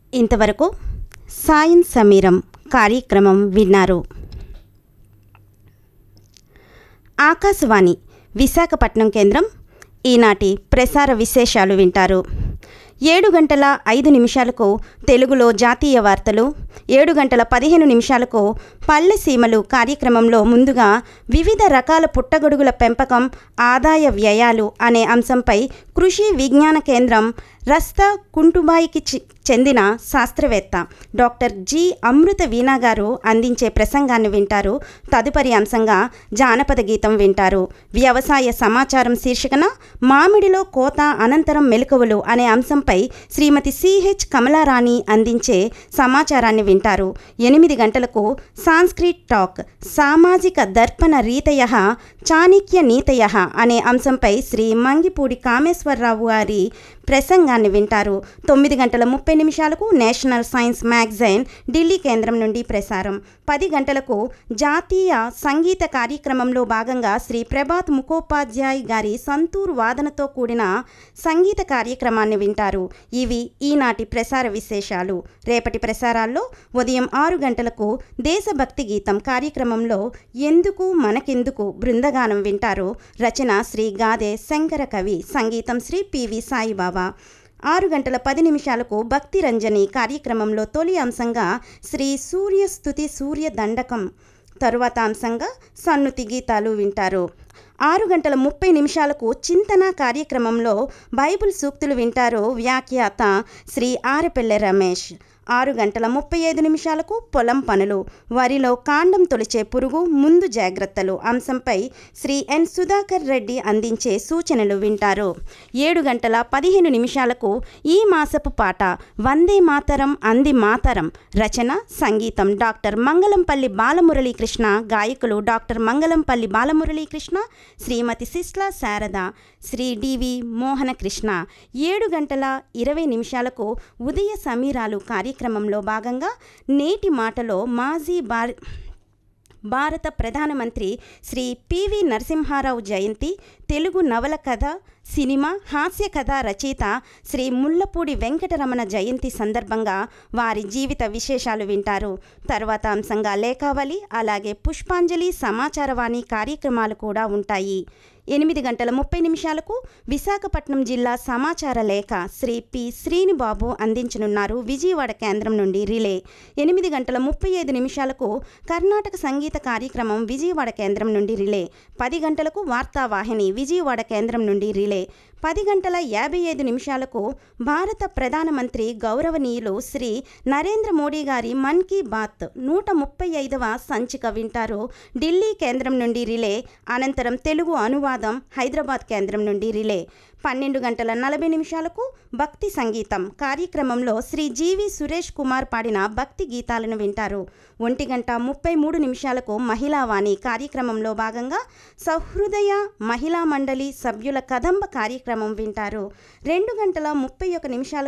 ఇంతవరకు సాయం సమీరం కార్యక్రమం విన్నారు ఆకాశవాణి విశాఖపట్నం కేంద్రం ఈనాటి ప్రసార విశేషాలు వింటారు ఏడు గంటల ఐదు నిమిషాలకు తెలుగులో జాతీయ వార్తలు ఏడు గంటల పదిహేను నిమిషాలకు పల్లె సీమలు కార్యక్రమంలో ముందుగా వివిధ రకాల పుట్టగొడుగుల పెంపకం ఆదాయ వ్యయాలు అనే అంశంపై కృషి విజ్ఞాన కేంద్రం రస్తా కుంటుబాయికి చి- చెందిన శాస్త్రవేత్త డాక్టర్ జి అమృత వీణా గారు అందించే ప్రసంగాన్ని వింటారు తదుపరి అంశంగా జానపద గీతం వింటారు వ్యవసాయ సమాచారం శీర్షికన మామిడిలో కోత అనంతరం మెలకువలు అనే అంశంపై శ్రీమతి సిహెచ్ కమలారాణి అందించే సమాచారాన్ని వింటారు ఎనిమిది గంటలకు సాంస్క్రిట్ టాక్ సామాజిక దర్పణ రీతయ చాణిక్య నీతయ అనే అంశంపై శ్రీ మంగిపూడి కామేశ్వరరావు గారి ప్రసంగాన్ని వింటారు తొమ్మిది గంటల ముప్పై నిమిషాలకు నేషనల్ సైన్స్ మ్యాగజైన్ ఢిల్లీ కేంద్రం నుండి ప్రసారం పది గంటలకు జాతీయ సంగీత కార్యక్రమంలో భాగంగా శ్రీ ప్రభాత్ ముఖోపాధ్యాయ్ గారి సంతూర్ వాదనతో కూడిన సంగీత కార్యక్రమాన్ని వింటారు ఇవి ఈనాటి ప్రసార విశేషాలు రేపటి ప్రసారాల్లో ఉదయం ఆరు గంటలకు దేశభక్తి గీతం కార్యక్రమంలో ఎందుకు మనకెందుకు బృందగానం వింటారు రచన శ్రీ గాదే శంకర కవి సంగీతం శ్రీ పివి సాయిబాబా ఆరు గంటల పది నిమిషాలకు భక్తి రంజని కార్యక్రమంలో తొలి అంశంగా శ్రీ సూర్యస్థుతి సూర్య దండకం తరువాత అంశంగా సన్నుతి గీతాలు వింటారు ఆరు గంటల ముప్పై నిమిషాలకు చింతన కార్యక్రమంలో బైబిల్ సూక్తులు వింటారు వ్యాఖ్యాత శ్రీ ఆరపెల్లె రమేష్ ఆరు గంటల ముప్పై ఐదు నిమిషాలకు పొలం పనులు వరిలో కాండం తొలిచే పురుగు ముందు జాగ్రత్తలు అంశంపై శ్రీ ఎన్ సుధాకర్ రెడ్డి అందించే సూచనలు వింటారు ఏడు గంటల పదిహేను నిమిషాలకు ఈ మాసపు పాట వందే మాతరం అంది మాతరం రచన సంగీతం డాక్టర్ మంగళంపల్లి బాలమురళీకృష్ణ గాయకులు డాక్టర్ మంగళంపల్లి బాలమురళీకృష్ణ శ్రీమతి సిస్లా శారద శ్రీ డివి మోహన కృష్ణ ఏడు గంటల ఇరవై నిమిషాలకు ఉదయ సమీరాలు కార్యక్రమంలో భాగంగా నేటి మాటలో మాజీ భార భారత ప్రధానమంత్రి శ్రీ పివి నరసింహారావు జయంతి తెలుగు నవల కథ సినిమా హాస్య కథ రచయిత శ్రీ ముల్లపూడి వెంకటరమణ జయంతి సందర్భంగా వారి జీవిత విశేషాలు వింటారు తర్వాత అంశంగా లేఖావళి అలాగే పుష్పాంజలి సమాచారవాణి కార్యక్రమాలు కూడా ఉంటాయి ఎనిమిది గంటల ముప్పై నిమిషాలకు విశాఖపట్నం జిల్లా సమాచార లేఖ శ్రీ పి శ్రీనిబాబు అందించనున్నారు విజయవాడ కేంద్రం నుండి రిలే ఎనిమిది గంటల ముప్పై ఐదు నిమిషాలకు కర్ణాటక సంగీత కార్యక్రమం విజయవాడ కేంద్రం నుండి రిలే పది గంటలకు వార్తావాహిని విజయవాడ కేంద్రం నుండి రిలే పది గంటల యాభై ఐదు నిమిషాలకు భారత ప్రధానమంత్రి గౌరవనీయులు శ్రీ నరేంద్ర మోడీ గారి మన్ కీ బాత్ నూట ముప్పై ఐదవ సంచిక వింటారు ఢిల్లీ కేంద్రం నుండి రిలే అనంతరం తెలుగు అనువాదం హైదరాబాద్ కేంద్రం నుండి రిలే పన్నెండు గంటల నలభై నిమిషాలకు భక్తి సంగీతం కార్యక్రమంలో శ్రీ జీవి సురేష్ కుమార్ పాడిన భక్తి గీతాలను వింటారు ఒంటి గంట ముప్పై మూడు నిమిషాలకు మహిళావాణి కార్యక్రమంలో భాగంగా సహృదయ మహిళా మండలి సభ్యుల కదంబ కార్యక్రమం వింటారు రెండు గంటల ముప్పై ఒక నిమిషాలకు